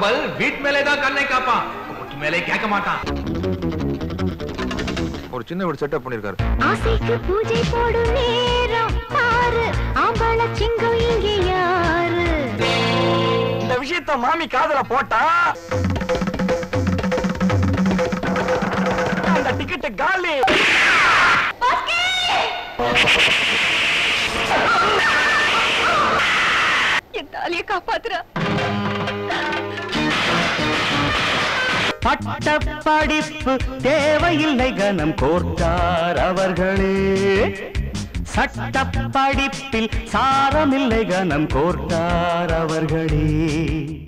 compel வீட்டு மேலே தான் கண்ணை காப்பான் வீட்டு மேலே கேட்க மாட்டான் ஒரு சின்ன வீடு செட்டப் பண்ணிருக்காரு ஆசைக்கு பூஜை போடும் நேரம் பாரு ஆம்பள சிங்கம் இங்கே யாரு இந்த விஷயத்த மாமி காதுல போட்டா அந்த டிக்கெட் காலி என் தாலியை காப்பாத்துறா பட்ட படிப்பு தேவையில்லை கனம் கோர்த்தார் அவர்களே சட்ட படிப்பில் சாரமில்லை கனம் கோர்த்தார் அவர்களே